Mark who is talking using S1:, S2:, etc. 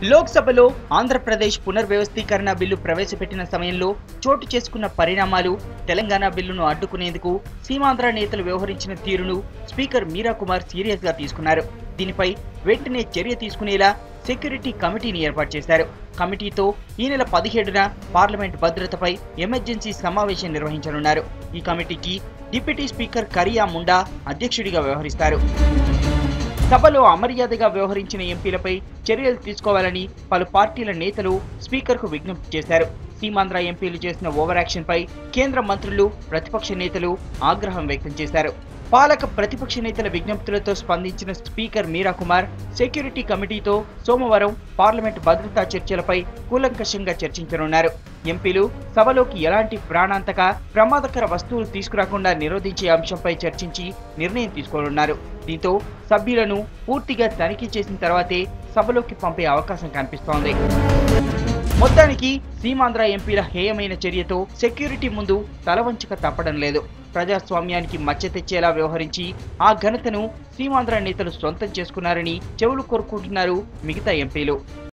S1: లోక్సభలో ఆంధ్రప్రదేశ్ పునర్వ్యవస్థీకరణ బిల్లు ప్రవేశపెట్టిన సమయంలో చోటు చేసుకున్న పరిణామాలు తెలంగాణ బిల్లును అడ్డుకునేందుకు సీమాంధ్ర నేతలు వ్యవహరించిన తీరును స్పీకర్ మీరా కుమార్ సీరియస్ గా తీసుకున్నారు దీనిపై వెంటనే చర్య తీసుకునేలా సెక్యూరిటీ కమిటీని ఏర్పాటు చేశారు కమిటీతో ఈ నెల పదిహేడున పార్లమెంట్ భద్రతపై ఎమర్జెన్సీ సమావేశం నిర్వహించనున్నారు ఈ కమిటీకి డిప్యూటీ స్పీకర్ కరియా ముండా అధ్యక్షుడిగా వ్యవహరిస్తారు సభలో అమర్యాదగా వ్యవహరించిన ఎంపీలపై చర్యలు తీసుకోవాలని పలు పార్టీల నేతలు స్పీకర్కు విజ్ఞప్తి చేశారు సీమాంధ్ర ఎంపీలు చేసిన ఓవర్ యాక్షన్ పై కేంద్ర మంత్రులు ప్రతిపక్ష నేతలు ఆగ్రహం వ్యక్తం చేశారు పాలక ప్రతిపక్ష నేతల విజ్ఞప్తులతో స్పందించిన స్పీకర్ మీరా కుమార్ సెక్యూరిటీ కమిటీతో సోమవారం పార్లమెంట్ భద్రతా చర్చలపై కూలంకషంగా చర్చించనున్నారు ఎంపీలు సభలోకి ఎలాంటి ప్రాణాంతక ప్రమాదకర వస్తువులు తీసుకురాకుండా నిరోధించే అంశంపై చర్చించి నిర్ణయం తీసుకోనున్నారు దీంతో సభ్యులను పూర్తిగా తనిఖీ చేసిన తర్వాతే సభలోకి పంపే అవకాశం కనిపిస్తోంది మొత్తానికి సీమాంధ్ర ఎంపీల హేయమైన చర్యతో సెక్యూరిటీ ముందు తలవంచక తప్పడం లేదు ప్రజాస్వామ్యానికి మచ్చ తెచ్చేలా వ్యవహరించి ఆ ఘనతను సీమాంధ్ర నేతలు సొంతం చేసుకున్నారని చెవులు కోరుకుంటున్నారు మిగతా ఎంపీలు